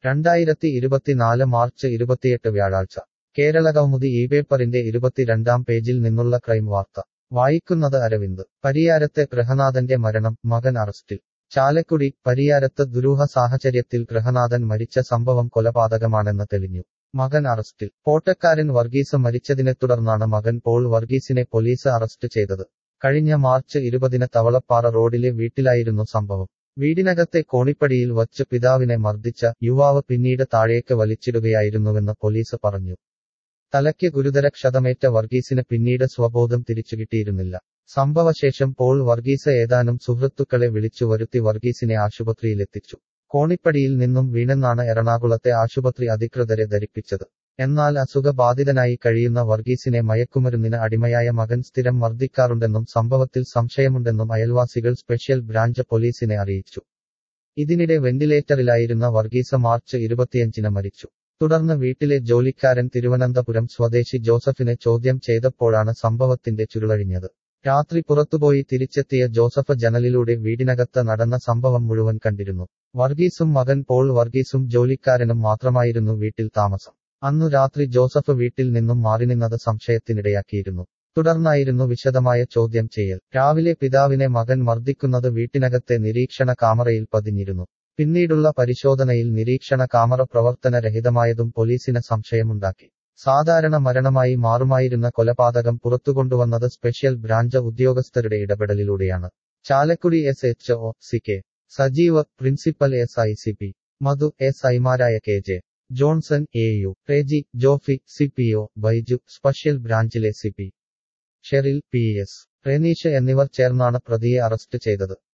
രണ്ടായിരത്തി ഇരുപത്തിനാല് മാർച്ച് ഇരുപത്തിയെട്ട് വ്യാഴാഴ്ച കേരള കൗമുദി ഈ പേപ്പറിന്റെ ഇരുപത്തിരണ്ടാം പേജിൽ നിന്നുള്ള ക്രൈം വാർത്ത വായിക്കുന്നത് അരവിന്ദ് പരിയാരത്തെ ഗൃഹനാഥന്റെ മരണം മകൻ അറസ്റ്റിൽ ചാലക്കുടി പരിയാരത്ത് ദുരൂഹ സാഹചര്യത്തിൽ ഗൃഹനാഥൻ മരിച്ച സംഭവം കൊലപാതകമാണെന്ന് തെളിഞ്ഞു മകൻ അറസ്റ്റിൽ പോട്ടക്കാരൻ വർഗീസ് മരിച്ചതിനെ തുടർന്നാണ് മകൻ പോൾ വർഗീസിനെ പോലീസ് അറസ്റ്റ് ചെയ്തത് കഴിഞ്ഞ മാർച്ച് ഇരുപതിന് തവളപ്പാറ റോഡിലെ വീട്ടിലായിരുന്നു സംഭവം വീടിനകത്തെ കോണിപ്പടിയിൽ വച്ച് പിതാവിനെ മർദ്ദിച്ച യുവാവ് പിന്നീട് താഴേക്ക് വലിച്ചിടുകയായിരുന്നുവെന്ന് പോലീസ് പറഞ്ഞു തലയ്ക്ക് ഗുരുതര ക്ഷതമേറ്റ വർഗീസിന് പിന്നീട് സ്വബോധം തിരിച്ചുകിട്ടിയിരുന്നില്ല സംഭവശേഷം പോൾ വർഗീസ് ഏതാനും സുഹൃത്തുക്കളെ വിളിച്ചു വരുത്തി വർഗീസിനെ ആശുപത്രിയിലെത്തിച്ചു കോണിപ്പടിയിൽ നിന്നും വീണെന്നാണ് എറണാകുളത്തെ ആശുപത്രി അധികൃതരെ ധരിപ്പിച്ചത് എന്നാൽ അസുഖബാധിതനായി കഴിയുന്ന വർഗീസിനെ മയക്കുമരുന്നിന് അടിമയായ മകൻ സ്ഥിരം മർദ്ദിക്കാറുണ്ടെന്നും സംഭവത്തിൽ സംശയമുണ്ടെന്നും അയൽവാസികൾ സ്പെഷ്യൽ ബ്രാഞ്ച് പോലീസിനെ അറിയിച്ചു ഇതിനിടെ വെന്റിലേറ്ററിലായിരുന്ന വർഗീസ് മാർച്ച് ഇരുപത്തിയഞ്ചിന് മരിച്ചു തുടർന്ന് വീട്ടിലെ ജോലിക്കാരൻ തിരുവനന്തപുരം സ്വദേശി ജോസഫിനെ ചോദ്യം ചെയ്തപ്പോഴാണ് സംഭവത്തിന്റെ ചുരുളഴിഞ്ഞത് രാത്രി പുറത്തുപോയി തിരിച്ചെത്തിയ ജോസഫ് ജനലിലൂടെ വീടിനകത്ത് നടന്ന സംഭവം മുഴുവൻ കണ്ടിരുന്നു വർഗീസും മകൻ പോൾ വർഗീസും ജോലിക്കാരനും മാത്രമായിരുന്നു വീട്ടിൽ താമസം അന്നു രാത്രി ജോസഫ് വീട്ടിൽ നിന്നും മാറിനിന്നത് സംശയത്തിനിടയാക്കിയിരുന്നു തുടർന്നായിരുന്നു വിശദമായ ചോദ്യം ചെയ്യൽ രാവിലെ പിതാവിനെ മകൻ മർദ്ദിക്കുന്നത് വീട്ടിനകത്തെ നിരീക്ഷണ കാമറയിൽ പതിഞ്ഞിരുന്നു പിന്നീടുള്ള പരിശോധനയിൽ നിരീക്ഷണ കാമറ പ്രവർത്തനരഹിതമായതും പോലീസിന് സംശയമുണ്ടാക്കി സാധാരണ മരണമായി മാറുമായിരുന്ന കൊലപാതകം പുറത്തുകൊണ്ടുവന്നത് സ്പെഷ്യൽ ബ്രാഞ്ച് ഉദ്യോഗസ്ഥരുടെ ഇടപെടലിലൂടെയാണ് Chalakudy S H O C K Sajeev principal S I C P Madhu S ഐമാരായ K J Johnson A U Reji Jofi C P O Baiju special ബ്രാഞ്ചിലെ C P Sheril P S Reneesh എന്നിവർ ചേർന്നാണ് പ്രതിയെ അറസ്റ്റ് ചെയ്തത്